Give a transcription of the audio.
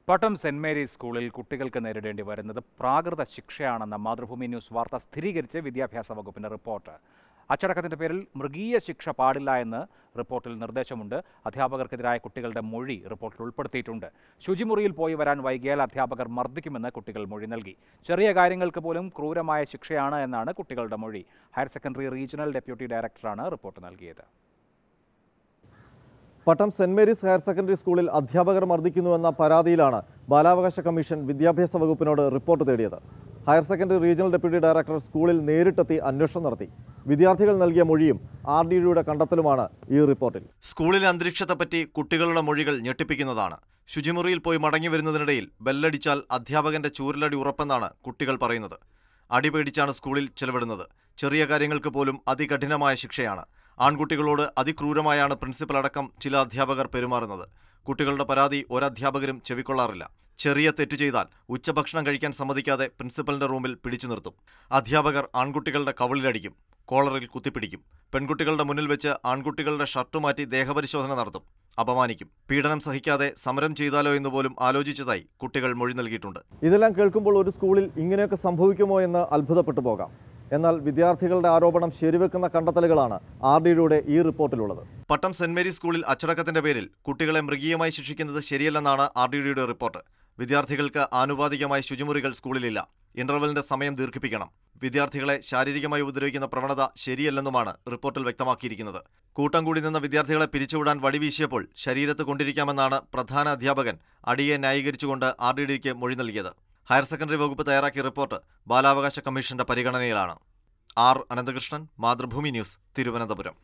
പട്ടം saint Mary's സ്കൂളിൽ കുട്ടികൾക്ക് നേരിടേണ്ടി വരുന്നത് പ്രാകൃത ശിക്ഷയാണെന്ന മാതൃഭൂമി ന്യൂസ് വാർത്ത സ്ഥിരീകരിച്ച് വിദ്യാഭ്യാസ വകുപ്പിന്റെ റിപ്പോർട്ട് അച്ചടക്കത്തിന്റെ പേരിൽ മൃഗീയ ശിക്ഷ പാടില്ല എന്ന് റിപ്പോർട്ടിൽ നിർദ്ദേശമുണ്ട് അധ്യാപകർക്കെതിരായ കുട്ടികളുടെ മൊഴി റിപ്പോർട്ടിൽ ഉൾപ്പെടുത്തിയിട്ടുണ്ട് ശുചിമുറിയിൽ പോയി വരാൻ വൈകിയാൽ അധ്യാപകർ മർദ്ദിക്കുമെന്ന് കുട്ടികൾ മൊഴി നൽകി ചെറിയ കാര്യങ്ങൾക്ക് പോലും ക്രൂരമായ ശിക്ഷയാണ് എന്നാണ് കുട്ടികളുടെ മൊഴി ഹയർ സെക്കൻഡറി റീജിയണൽ ഡെപ്യൂട്ടി ഡയറക്ടറാണ് റിപ്പോർട്ട് നൽകിയത് Pattom saint Mary's higher secondary സ്കൂളിൽ അധ്യാപകർ മർദ്ദിക്കുന്നുവെന്ന പരാതിയിലാണ് ബാലാവകാശ കമ്മീഷൻ വിദ്യാഭ്യാസ വകുപ്പിനോട് റിപ്പോർട്ട് തേടിയത് higher secondary regional deputy director സ്കൂളിൽ നേരിട്ടെത്തി അന്വേഷണം നടത്തി വിദ്യാർത്ഥികൾ നൽകിയ മൊഴിയും ആർ ഡി ഡിയുടെ കണ്ടെത്തലുമാണ് ഈ റിപ്പോർട്ടിൽ സ്കൂളിലെ അന്തരീക്ഷത്തെപ്പറ്റി കുട്ടികളുടെ മൊഴികൾ ഞെട്ടിപ്പിക്കുന്നതാണ് ശുചിമുറിയിൽ പോയി മടങ്ങി വരുന്നതിനിടയിൽ ബെല്ലടിച്ചാൽ അധ്യാപകന്റെ ചൂരലടി ഉറപ്പെന്നാണ് കുട്ടികൾ പറയുന്നത് അടി പേടിച്ചാണ് സ്കൂളിൽ ചെലവിടുന്നത് ചെറിയ കാര്യങ്ങൾക്ക് പോലും അതികഠിനമായ ശിക്ഷയാണ് ആൺകുട്ടികളോട് അതിക്രൂരമായാണ് പ്രിൻസിപ്പൽ അടക്കം ചില അധ്യാപകർ പെരുമാറുന്നത് കുട്ടികളുടെ പരാതി ഒരധ്യാപകരും ചെവിക്കൊള്ളാറില്ല ചെറിയ തെറ്റു ചെയ്താൽ ഉച്ചഭക്ഷണം കഴിക്കാൻ സമ്മതിക്കാതെ പ്രിൻസിപ്പലിന്റെ റൂമിൽ പിടിച്ചു നിർത്തും അധ്യാപകർ ആൺകുട്ടികളുടെ കവിളിലടിക്കും കോളറിൽ കുത്തിപ്പിടിക്കും പെൺകുട്ടികളുടെ മുന്നിൽ വെച്ച് ആൺകുട്ടികളുടെ ഷർട്ട് മാറ്റി ദേഹപരിശോധന നടത്തും അപമാനിക്കും പീഡനം സഹിക്കാതെ സമരം ചെയ്താലോ എന്ന് പോലും ആലോചിച്ചതായി കുട്ടികൾ മൊഴി നൽകിയിട്ടുണ്ട് ഇതെല്ലാം കേൾക്കുമ്പോൾ ഒരു സ്കൂളിൽ ഇങ്ങനെയൊക്കെ സംഭവിക്കുമോ എന്ന് അത്ഭുതപ്പെട്ടു പോകാം എന്നാൽ വിദ്യാർത്ഥികളുടെ ആരോപണം ശരിവെക്കുന്ന കണ്ടെത്തലുകളാണ് ആർ ഡി ഡിയുടെ ഈ റിപ്പോർട്ടിലുള്ളത് പട്ടം സെന്റ് മേരീസ് സ്കൂളിൽ അച്ചടക്കത്തിന്റെ പേരിൽ കുട്ടികളെ മൃഗീയമായി ശിക്ഷിക്കുന്നത് ശരിയല്ലെന്നാണ് ആർ ഡി ഡിയുടെ റിപ്പോർട്ട് വിദ്യാർത്ഥികൾക്ക് ആനുപാതികമായി ശുചിമുറികൾ സ്കൂളിലില്ല ഇന്റർവെലിന്റെ സമയം ദീർഘിപ്പിക്കണം വിദ്യാർത്ഥികളെ ശാരീരികമായി ഉപദ്രവിക്കുന്ന പ്രവണത ശരിയല്ലെന്നുമാണ് റിപ്പോർട്ടിൽ വ്യക്തമാക്കിയിരിക്കുന്നത് കൂട്ടം കൂടി നിന്ന വിദ്യാർത്ഥികളെ പിരിച്ചുവിടാൻ വടിവീശിയപ്പോൾ ശരീരത്ത് കൊണ്ടിരിക്കാമെന്നാണ് പ്രധാന അധ്യാപകൻ അടിയെ ന്യായീകരിച്ചുകൊണ്ട് ആർ ഡി ഡിക്ക് മൊഴി നൽകിയത് ഹയർ സെക്കൻഡറി വകുപ്പ് തയ്യാറാക്കിയ റിപ്പോർട്ട് ബാലാവകാശ കമ്മീഷന്റെ പരിഗണനയിലാണ് ആർ അനന്തകൃഷ്ണൻ മാതൃഭൂമി ന്യൂസ് തിരുവനന്തപുരം